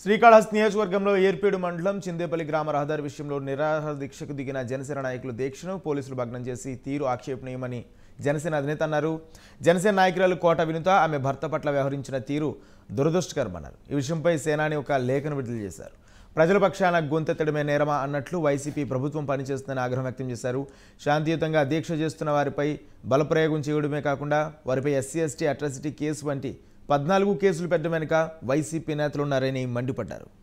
శ్రీకాళహస్తి నియోజకవర్గంలో ఏర్పేడు మండలం చిందేపల్లి గ్రామ రహదారి విషయంలో నిరాహార దీక్షకు దిగిన జనసేన నాయకులు దీక్షను పోలీసులు భగ్నం చేసి తీరు ఆక్షేపణీయమని జనసేన అధినేత అన్నారు జనసేన నాయకురాలు కోట వినుత ఆమె భర్త పట్ల వ్యవహరించిన తీరు దురదృష్టకరమన్నారు ఈ విషయంపై సేనాని ఒక లేఖను విడుదల చేశారు ప్రజల పక్షాన గొంతెత్తడమే నేరమా అన్నట్లు వైసీపీ ప్రభుత్వం పనిచేస్తుందని ఆగ్రహం వ్యక్తం చేశారు శాంతియుతంగా దీక్ష చేస్తున్న వారిపై బలప్రయోగం చేయడమే కాకుండా వారిపై ఎస్సీ ఎస్టీ అట్రాసిటీ కేసు వంటి పద్నాలుగు కేసులు పెట్టడం వెనుక వైసీపీ నేతలున్నారని మండిపడ్డారు